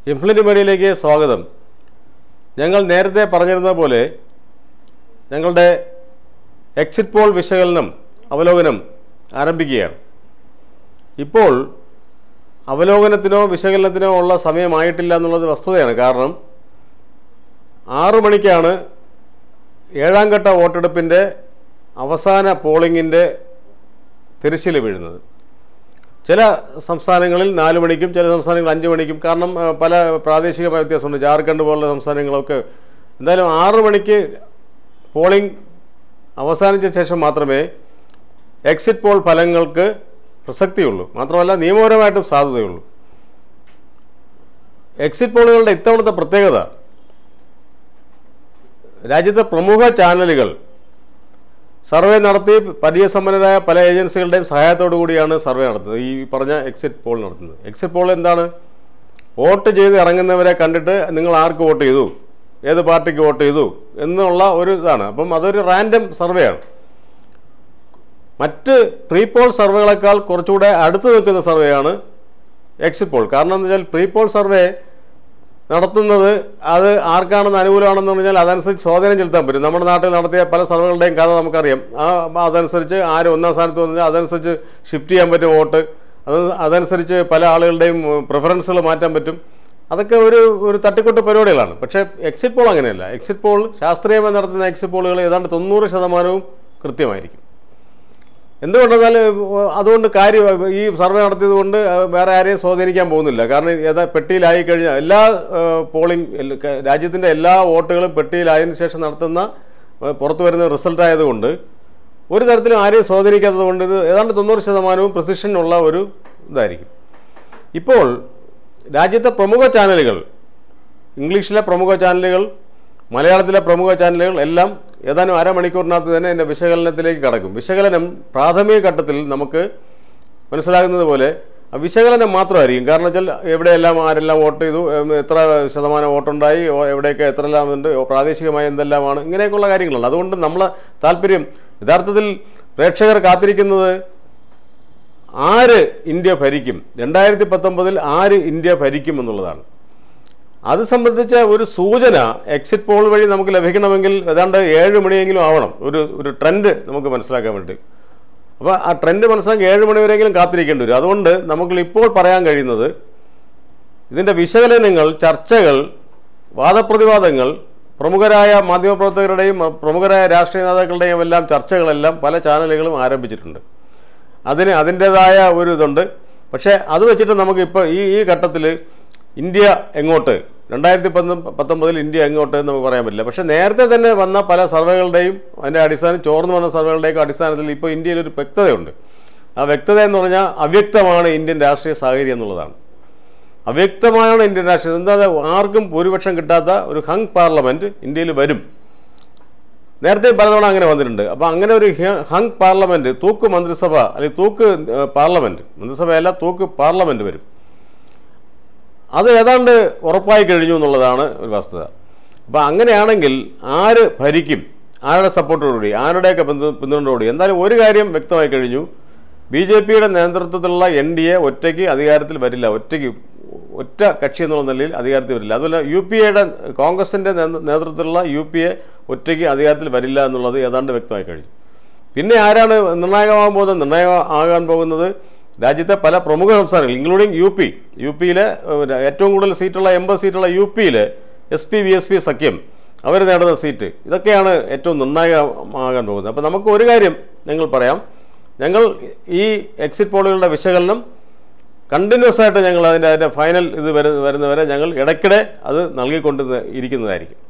influent മീഡിയയിലേക്ക് സ്വാഗതം ഞങ്ങൾ നേരത്തെ പറഞ്ഞിരുന്ന പോലെ ഞങ്ങളുടെ എക്സിറ്റ് പോൾ വിശകലനം അവലോകനം ആരംഭിക്കുകയാണ് ഇപ്പോൾ അവലോകനത്തിനോ വിശകലനത്തിനോ ഉള്ള സമയമായിട്ടില്ല എന്നുള്ളത് വസ്തുതയാണ് കാരണം ആറു മണിക്കാണ് ഏഴാം ഘട്ട വോട്ടെടുപ്പിൻ്റെ അവസാന പോളിങ്ങിൻ്റെ തിരശ്ശീല വീഴുന്നത് ചില സംസ്ഥാനങ്ങളിൽ നാല് മണിക്കും ചില സംസ്ഥാനങ്ങളിൽ അഞ്ച് മണിക്കും കാരണം ആ, പല പ്രാദേശികമായ വ്യത്യാസമുണ്ട് ജാർഖണ്ഡ് പോലുള്ള സംസ്ഥാനങ്ങളൊക്കെ എന്തായാലും ആറ് മണിക്ക് പോളിംഗ് അവസാനിച്ച ശേഷം മാത്രമേ എക്സിറ്റ് പോൾ ഫലങ്ങൾക്ക് പ്രസക്തിയുള്ളൂ മാത്രമല്ല നിയമപരമായിട്ടും സാധ്യതയുള്ളൂ എക്സിറ്റ് പോളുകളുടെ ഇത്തവണത്തെ പ്രത്യേകത രാജ്യത്തെ പ്രമുഖ ചാനലുകൾ സർവേ നടത്തി പരിചയസമ്പന്നരായ പല ഏജൻസികളുടെയും സഹായത്തോടു കൂടിയാണ് സർവേ നടത്തുന്നത് ഈ പറഞ്ഞ എക്സിറ്റ് പോൾ നടത്തുന്നത് എക്സിറ്റ് പോൾ എന്താണ് വോട്ട് ചെയ്ത് ഇറങ്ങുന്നവരെ കണ്ടിട്ട് നിങ്ങൾ ആർക്ക് വോട്ട് ചെയ്തു ഏത് പാർട്ടിക്ക് വോട്ട് ചെയ്തു എന്നുള്ള ഒരു ഇതാണ് അപ്പം അതൊരു റാൻഡം സർവേയാണ് മറ്റ് പ്രീ പോൾ സർവേകളെക്കാൾ കുറച്ചുകൂടെ അടുത്ത് നിൽക്കുന്ന സർവേയാണ് എക്സിറ്റ് പോൾ കാരണം എന്ന് വെച്ചാൽ പ്രീ പോൾ സർവേ നടത്തുന്നത് അത് ആർക്കാണെന്ന് അനുകൂലമാണെന്ന് പറഞ്ഞാൽ അതനുസരിച്ച് സ്വാധീനം ചെലുത്താൻ പറ്റും നമ്മുടെ നാട്ടിൽ നടത്തിയ പല സർവേകളുടെയും കഥ നമുക്കറിയാം ആ അപ്പൊ അതനുസരിച്ച് ആര് ഒന്നാം സ്ഥാനത്ത് വന്നാൽ അതനുസരിച്ച് ഷിഫ്റ്റ് ചെയ്യാൻ പറ്റും വോട്ട് അത് അതനുസരിച്ച് പല ആളുകളുടെയും പ്രിഫറൻസുകൾ മാറ്റാൻ പറ്റും അതൊക്കെ ഒരു ഒരു തട്ടിക്കൊട്ട് പരിപാടികളാണ് പക്ഷേ എക്സിറ്റ് പോൾ അങ്ങനെയല്ല എക്സിറ്റ് പോൾ ശാസ്ത്രീയമായി നടത്തുന്ന എക്സിറ്റ് പോളുകൾ ഏതാണ്ട് തൊണ്ണൂറ് ശതമാനവും കൃത്യമായിരിക്കും എന്തുകൊണ്ടെന്നാൽ അതുകൊണ്ട് കാര്യം ഈ സർവേ നടത്തിയത് കൊണ്ട് വേറെ ആരെയും സ്വാധീനിക്കാൻ പോകുന്നില്ല കാരണം ഏതാ പെട്ടിയിലായി കഴിഞ്ഞാൽ എല്ലാ പോളിംഗ് രാജ്യത്തിൻ്റെ എല്ലാ വോട്ടുകളും പെട്ടിയിലായതിനു ശേഷം നടത്തുന്ന ഏഹ്, പുറത്തു വരുന്ന റിസൾട്ട് ആയതുകൊണ്ട് ഒരു തരത്തിലും ആരെയും സ്വാധീനിക്കാത്തത് കൊണ്ട് ഇത് ഏതാണ്ട് തൊണ്ണൂറ് ശതമാനവും പ്രസിഷനുള്ള ഒരു ഇതായിരിക്കും ഇപ്പോൾ രാജ്യത്തെ പ്രമുഖ ചാനലുകൾ ഇംഗ്ലീഷിലെ പ്രമുഖ ചാനലുകൾ മലയാളത്തിലെ പ്രമുഖ ചാനലുകൾ എല്ലാം ഏതാനും അരമണിക്കൂറിനകത്ത് തന്നെ എൻ്റെ വിശകലനത്തിലേക്ക് കടക്കും വിശകലനം പ്രാഥമിക ഘട്ടത്തിൽ നമുക്ക് മനസ്സിലാകുന്നത് പോലെ ആ വിശകലനം മാത്രമായിരിക്കും കാരണം വെച്ചാൽ എവിടെയെല്ലാം ആരെല്ലാം വോട്ട് ചെയ്തു എം, എത്ര ശതമാനം വോട്ടുണ്ടായി ഓ, എവിടെയൊക്കെ എത്രയെല്ലാം ഉണ്ട് ഓ, പ്രാദേശികമായി എന്തെല്ലാമാണ് ഇങ്ങനെയൊക്കെയുള്ള കാര്യങ്ങളാണ് അതുകൊണ്ട് നമ്മളെ താല്പര്യം യഥാർത്ഥത്തിൽ പ്രേക്ഷകർ കാത്തിരിക്കുന്നത് ആര് ഇന്ത്യ ഭരിക്കും രണ്ടായിരത്തി പത്തൊമ്പതിൽ ആര് ഇന്ത്യ ഭരിക്കും എന്നുള്ളതാണ് അത് സംബന്ധിച്ച ഒരു സൂചന എക്സിറ്റ് പോൾ വഴി നമുക്ക് ലഭിക്കണമെങ്കിൽ ഏതാണ്ട് ഏഴ് മണിയെങ്കിലും ആവണം ഒരു ഒരു ട്രെൻഡ് നമുക്ക് മനസ്സിലാക്കാൻ വേണ്ടി അപ്പോൾ ആ ട്രെൻഡ് മനസ്സിലാക്കി ഏഴ് മണി വരെയെങ്കിലും കാത്തിരിക്കേണ്ടി വരും അതുകൊണ്ട് നമുക്ക് ഇപ്പോൾ പറയാൻ കഴിയുന്നത് ഇതിൻ്റെ വിശകലനങ്ങൾ ചർച്ചകൾ വാദപ്രതിവാദങ്ങൾ പ്രമുഖരായ മാധ്യമപ്രവർത്തകരുടെയും പ്രമുഖരായ രാഷ്ട്രീയ നേതാക്കളുടെയും എല്ലാം ചർച്ചകളെല്ലാം പല ചാനലുകളും ആരംഭിച്ചിട്ടുണ്ട് അതിന് അതിൻ്റേതായ ഒരു ഇതുണ്ട് പക്ഷേ അത് വെച്ചിട്ട് നമുക്ക് ഇപ്പോൾ ഈ ഈ ഘട്ടത്തിൽ ഇന്ത്യ എങ്ങോട്ട് രണ്ടായിരത്തി പന്ത പത്തൊമ്പതിൽ ഇന്ത്യ എങ്ങോട്ട് എന്ന് നമുക്ക് പറയാൻ പറ്റില്ല പക്ഷേ നേരത്തെ തന്നെ വന്ന പല സർവേകളുടെയും അതിൻ്റെ അടിസ്ഥാനം ചോർന്നു വന്ന സർവേകളുടെയൊക്കെ അടിസ്ഥാനത്തിൽ ഇപ്പോൾ ഇന്ത്യയിൽ ഒരു വ്യക്തതയുണ്ട് ആ വ്യക്തത എന്ന് പറഞ്ഞാൽ അവ്യക്തമാണ് ഇന്ത്യൻ രാഷ്ട്രീയ സാഹചര്യം എന്നുള്ളതാണ് അവ്യക്തമാണ് ഇന്ത്യൻ രാഷ്ട്രീയം എന്താ ആർക്കും ഭൂരിപക്ഷം കിട്ടാത്ത ഒരു ഹങ് പാർലമെൻറ്റ് ഇന്ത്യയിൽ വരും നേരത്തെ പലതവണ അങ്ങനെ വന്നിട്ടുണ്ട് അപ്പോൾ അങ്ങനെ ഒരു ഹ- ഹങ് പാർലമെൻറ്റ് തൂക്ക് മന്ത്രിസഭ അല്ലെങ്കിൽ തൂക്ക് ഏഹ്, പാർലമെൻറ്റ് മന്ത്രിസഭയല്ല തൂക്ക് പാർലമെൻറ്റ് വരും അത് ഏതാണ്ട് ഉറപ്പായി കഴിഞ്ഞു എന്നുള്ളതാണ് ഒരു വസ്തുത അപ്പോൾ അങ്ങനെയാണെങ്കിൽ ആര് ഭരിക്കും ആരുടെ സപ്പോർട്ടോടുകൂടി ആരുടെയൊക്കെ പിന്തു പിന്തുണയോടുകൂടി എന്തായാലും ഒരു കാര്യം വ്യക്തമായി കഴിഞ്ഞു ബി ജെ പിയുടെ നേതൃത്വത്തിലുള്ള എൻ ഡി എ ഒറ്റയ്ക്ക് അധികാരത്തിൽ വരില്ല ഒറ്റയ്ക്ക് ഒറ്റ കക്ഷി എന്നുള്ള നിലയിൽ അധികാരത്തിൽ വരില്ല അതുപോലെ യു പി എയുടെ കോൺഗ്രസിൻ്റെ നേ- നേതൃത്വത്തിലുള്ള യു പി എ ഒറ്റയ്ക്ക് അധികാരത്തിൽ വരില്ല എന്നുള്ളത് ഏതാണ്ട് വ്യക്തമായി കഴിഞ്ഞു പിന്നെ ആരാണ് നിർണായകമാകാൻ പോകുന്നത് നിർണായകമാകാൻ പോകുന്നത് രാജ്യത്തെ പല പ്രമുഖ സംസ്ഥാനങ്ങൾ ഇൻക്ലൂഡിങ് യു പി യു പിയിലെ ഏഹ്, ഏറ്റവും കൂടുതൽ സീറ്റുള്ള എൺപത് സീറ്റുള്ള യു പിയിൽ S P B S P സഖ്യം അവർ നേടുന്ന സീറ്റ് ഇതൊക്കെയാണ് ഏറ്റവും നിർണായകമാകാൻ പോകുന്നത് അപ്പോൾ നമുക്ക് ഒരു കാര്യം ഞങ്ങൾ പറയാം ഞങ്ങൾ ഈ എക്സിറ്റ് പോളുകളുടെ വിശകലനം കണ്ടിന്യൂസ് ആയിട്ട് ഞങ്ങൾ അതിൻ്റെ അതിൻ്റെ ഫൈനൽ ഇത് വരുന്ന വരുന്നവരെ ഞങ്ങൾ ഇടയ്ക്കിടെ അത് നൽകിക്കൊണ്ട് ഇരിക്കുന്നതായിരിക്കും